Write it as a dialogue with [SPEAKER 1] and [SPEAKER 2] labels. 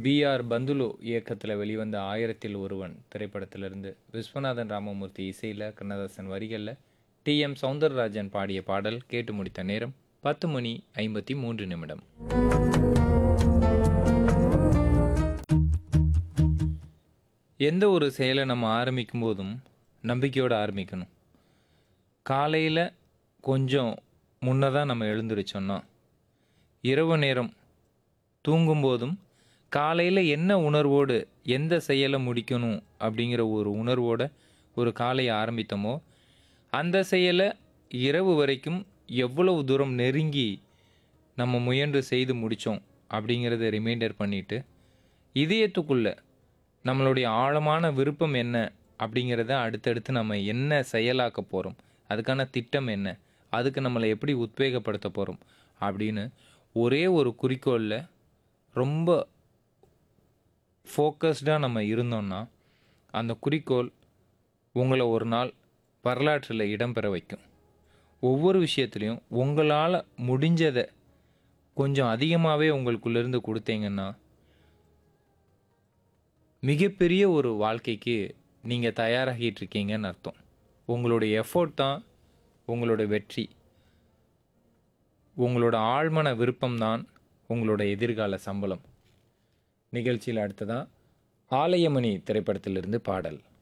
[SPEAKER 1] PR Pantulu இயக்கத்தில் வெளிவந்த ஆயிரத்தில் ஒருவன் திரைப்படத்திலிருந்து விஸ்வநாதன் ராமமூர்த்தி இசையில் கண்ணதாசன் வரிகளில் டி எம் சௌந்தரராஜன் பாடிய பாடல் கேட்டு முடித்த நேரம் பத்து மணி ஐம்பத்தி மூன்று நிமிடம் எந்த ஒரு செயலை நம்ம ஆரம்பிக்கும் போதும் நம்பிக்கையோடு ஆரம்பிக்கணும் காலையில் கொஞ்சம் முன்னதாக நம்ம எழுந்திரிச்சோன்னா இரவு நேரம் தூங்கும்போதும் காலையில் என்ன உணர்வோடு எந்த செயலை முடிக்கணும் அப்படிங்கிற ஒரு உணர்வோட ஒரு காலையை ஆரம்பித்தோமோ அந்த செயலை இரவு வரைக்கும் எவ்வளவு தூரம் நெருங்கி நம்ம முயன்று செய்து முடித்தோம் அப்படிங்கிறத ரிமைண்டர் பண்ணிவிட்டு இதயத்துக்குள்ள நம்மளுடைய ஆழமான விருப்பம் என்ன அப்படிங்கிறத அடுத்தடுத்து நம்ம என்ன செயலாக்க போகிறோம் அதுக்கான திட்டம் என்ன அதுக்கு நம்மளை எப்படி உத்வேகப்படுத்த போகிறோம் அப்படின்னு ஒரே ஒரு குறிக்கோளில் ரொம்ப ஃபோக்கஸ்டாக நம்ம இருந்தோம்னா அந்த குறிக்கோள் உங்களை ஒரு நாள் வரலாற்றில் இடம்பெற வைக்கும் ஒவ்வொரு விஷயத்துலையும் உங்களால் முடிஞ்சதை கொஞ்சம் அதிகமாகவே உங்களுக்குள்ளேருந்து கொடுத்தீங்கன்னா மிகப்பெரிய ஒரு வாழ்க்கைக்கு நீங்கள் தயாராகிட்டு இருக்கீங்கன்னு அர்த்தம் உங்களுடைய எஃபோர்ட் தான் உங்களோட வெற்றி உங்களோட ஆழ்மன விருப்பம்தான் உங்களோட எதிர்கால சம்பளம் நிகழ்ச்சியில் அடுத்ததான் ஆலயமணி திரைப்படத்திலிருந்து பாடல்